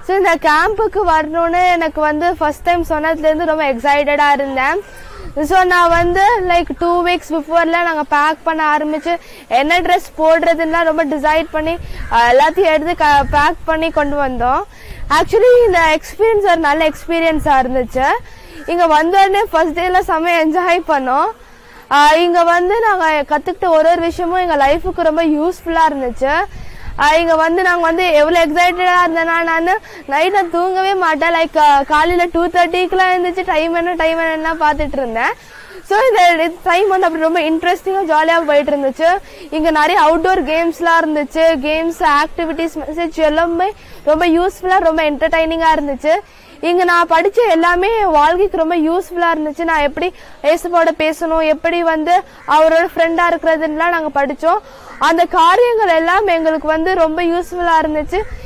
so இந்த கேம்புக்கு வரணும்னு எனக்கு வந்து ஃபர்ஸ்ட் டைம் சொன்னதுலேருந்து ரொம்ப எக்ஸைட்டடாக இருந்தேன் ஸோ நான் வந்து லைக் டூ வீக்ஸ் பிஃபோர்ல நாங்கள் பேக் பண்ண ஆரம்பிச்சு என்ன ட்ரெஸ் போடுறதுன்னா ரொம்ப டிசைட் பண்ணி அஹ், எல்லாத்தையும் எடுத்து பேக் பண்ணி கொண்டு வந்தோம் ஆக்சுவலி இந்த எக்ஸ்பீரியன்ஸ் ஒரு நல்ல எக்ஸ்பீரியன்ஸாக இருந்துச்சு இங்கே வந்தோடனே ஃபர்ஸ்ட் டேல செம்ம என்ஜாய் பண்ணோம் ஆஹ் இங்க வந்து நாங்க கத்துக்கிட்ட ஒரு ஒரு விஷயமும் எங்க லைஃபுக்கு ரொம்ப யூஸ்ஃபுல்லா இருந்துச்சு ஆஹ் இங்க வந்து நாங்க வந்து எவ்வளவு எக்ஸைட்டடா இருந்தேன்னா நான் நைட் நான் தூங்கவே மாட்டேன் லைக் காலையில டூ தேர்ட்டிக்குலாம் இருந்துச்சு டைம் என்ன டைம் என்னன்னா பார்த்துட்டு இருந்தேன் ஸோ இந்த டைம் வந்து அப்படி ரொம்ப இன்ட்ரெஸ்டிங்காக ஜாலியாக போயிட்டு இருந்துச்சு இங்கே நிறைய அவுட்டோர் கேம்ஸ்லாம் இருந்துச்சு கேம்ஸ் ஆக்டிவிட்டிஸ் மெசேஜ் எல்லாமே ரொம்ப யூஸ்ஃபுல்லாக ரொம்ப என்டர்டைனிங்காக இருந்துச்சு இங்க நான் படிச்ச எல்லாமே என் வாழ்க்கைக்கு ரொம்ப யூஸ்ஃபுல்லா இருந்துச்சு நான் எப்படி ஏசப்பாவோட பேசணும் எப்படி வந்து அவரோட ஃப்ரெண்டா இருக்கிறதுலாம் நாங்க படிச்சோம் அந்த காரியங்கள் எல்லாம் எங்களுக்கு வந்து ரொம்ப யூஸ்ஃபுல்லா இருந்துச்சு